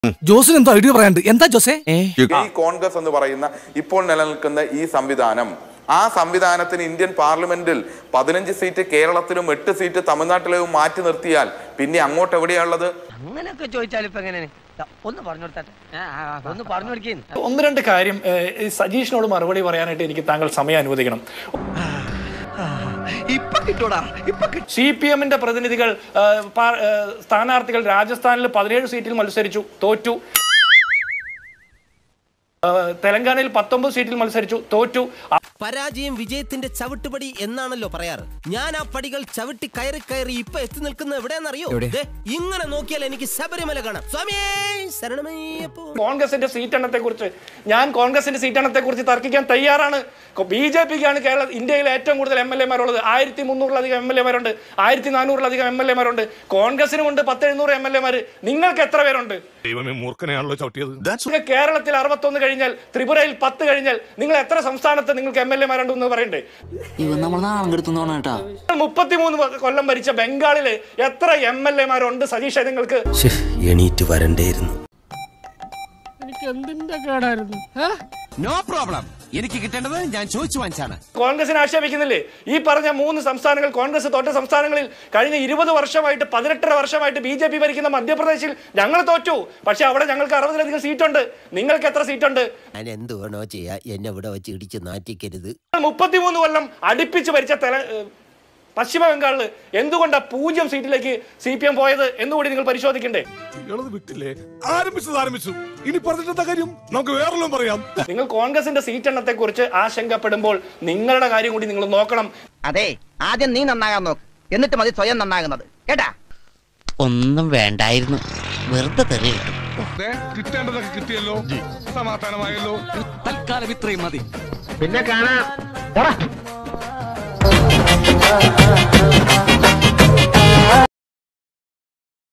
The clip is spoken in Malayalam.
ജോസിന് എന്തോ ഐഡിയ പറയാണ്ട് എന്താ ജോസേ ഈ കോൺഗ്രസ് എന്ന് പറയുന്ന ഇപ്പോൾ നിലനിൽക്കുന്ന ഈ സംവിധാനം ആ സംവിധാനത്തിന് ഇന്ത്യൻ പാർലമെന്റിൽ പതിനഞ്ച് സീറ്റ് കേരളത്തിലും എട്ട് സീറ്റ് തമിഴ്നാട്ടിലും മാറ്റി നിർത്തിയാൽ പിന്നെ അങ്ങോട്ട് എവിടെയാണുള്ളത് അങ്ങനെയൊക്കെ ചോദിച്ചാൽ ഇപ്പൊ എങ്ങനെയാണ് ദാ, ഒന്ന് പറഞ്ഞു കൊടുത്താട്ടെ ഒന്ന് പറഞ്ഞു കൊടുക്കേന്ന് ഒന്ന് രണ്ട് കാര്യം ഏഹ്, ഈ സജീഷിനോട് മറുപടി പറയാനായിട്ട് എനിക്ക് താങ്കൾ സമയം അനുവദിക്കണം ഇപ്പൊ കിട്ടൂടാ ഇപ്പൊ സി പി എമ്മിന്റെ പ്രതിനിധികൾ ഏഹ്, പാ- ഏഹ്, സ്ഥാനാർത്ഥികൾ രാജസ്ഥാനിൽ പതിനേഴ് സീറ്റിൽ മത്സരിച്ചു തോറ്റു ഏഹ്, തെലങ്കാനയിൽ പത്തൊമ്പത് സീറ്റിൽ മത്സരിച്ചു തോറ്റു പരാജയം വിജയത്തിന്റെ ചവിട്ടുപടി എന്നാണല്ലോ പറയാറ് ഞാൻ ആ പടികൾ ചവിട്ടി കയറി കയറി ഇപ്പൊ എത്തി നിൽക്കുന്ന എവിടെയെന്നറിയോ ദേ, ഇങ്ങനെ നോക്കിയാൽ എനിക്ക് ശബരിമല കാണാം സ്വാമിയേ ശരണമയ്യപ്പോ കോൺഗ്രസിന്റെ സീറ്റെണ്ണത്തെ കുറിച്ച് ഞാൻ കോൺഗ്രസിന്റെ സീറ്റെണ്ണത്തെ കുറിച്ച് തർക്കിക്കാൻ തയ്യാറാണ് ബി ജെ പിക്കാണ് കേരള ഇന്ത്യയിൽ ഏറ്റവും കൂടുതൽ എം എൽ എമാരുള്ളത് ആയിരത്തി മുന്നൂറിലധികം എം എൽ എമാരുണ്ട് ആയിരത്തി നാനൂറിലധികം എം എൽ എമാരുണ്ട് കോൺഗ്രസിനുമുണ്ട് പത്ത് എഴുന്നൂറ് എം എൽ എമാർ നിങ്ങൾക്ക് എത്ര പേരുണ്ട് ദൈവമേ മൂർഖനെയാണല്ലോ ചവിട്ടിയത് നിങ്ങൾക്ക് കേരളത്തിൽ അറുപത്തൊന്ന് കഴിഞ്ഞാൽ ത്രിപുരയിൽ പത്ത് കഴിഞ്ഞാൽ നിങ്ങൾ എത്ര സംസ്ഥാനത്ത് നിങ്ങൾക്ക് എം എൽ എമാരുണ്ടെന്ന് പറയണ്ടേ ഇവൻ നമ്മൾ നാണം കെടുത്തുന്നോണ കേട്ടാ മുപ്പത്തിമൂന്ന് കൊല്ലം ഭരിച്ച ബംഗാളില് എത്ര എം എൽ എമാരുണ്ട് സതീഷ നിങ്ങൾക്ക് എണീറ്റ് വരണ്ടേയിരുന്നു നോ പ്രോബ്ലം എനിക്ക് കിട്ടേണ്ടത് ഞാൻ ചോദിച്ചു വാങ്ങിച്ചാണ് കോൺഗ്രസിനെ ആക്ഷേപിക്കുന്നില്ലേ ഈ പറഞ്ഞ മൂന്ന് സംസ്ഥാനങ്ങൾ കോൺഗ്രസ് തോറ്റ സംസ്ഥാനങ്ങളിൽ കഴിഞ്ഞ ഇരുപത് വർഷമായിട്ട് പതിനെട്ടര വർഷമായിട്ട് ബി ജെ പി ഭരിക്കുന്ന മധ്യപ്രദേശിൽ ഞങ്ങൾ തോറ്റു പക്ഷെ അവിടെ ഞങ്ങൾക്ക് അറുപതിലധികം സീറ്റുണ്ട് നിങ്ങൾക്ക് എത്ര സീറ്റുണ്ട് ഞാൻ എന്ത് വേണോ ചെയ്യാ എന്നെ ഇവിടെ വെച്ച് ഇടിച്ച് നാറ്റിക്കരുത് മുപ്പത്തിമൂന്ന് കൊല്ലം അടുപ്പിച്ച് ഭരിച്ച തെല ഏഹ് പശ്ചിമ ബംഗാളിൽ എന്തുകൊണ്ടാ പൂജ്യം സീറ്റിലേക്ക് സി പി എം പോയത് എന്നുകൂടി നിങ്ങൾ പരിശോധിക്കണ്ടേ ഇളത് വിട്ടില്ലേ ആരംഭിച്ചത് ആരംഭിച്ചു ഇനി പറഞ്ഞിട്ടെന്താ കാര്യം നമുക്ക് വേറെല്ലാം പറയാം നിങ്ങൾ കോൺഗ്രസിന്റെ സീറ്റ് എണ്ണത്തെ കുറിച്ച് ആശങ്കപ്പെടുമ്പോൾ നിങ്ങളുടെ കാര്യം കൂടി നിങ്ങൾ നോക്കണം അതെ ആദ്യം നീ നന്നാകാൻ നോക്ക് എന്നിട്ട് മതി സ്വയം നന്നാകുന്നത് കേട്ടാ ഒന്നും വേണ്ടായിരുന്നു വെറുതെ തെറി കിട്ടും കിട്ടേണ്ടതൊക്കെ കിട്ടിയല്ലോ സമാധാനമായല്ലോ തൽക്കാലം ഇത്രയും മതി പിന്നെ കാണാം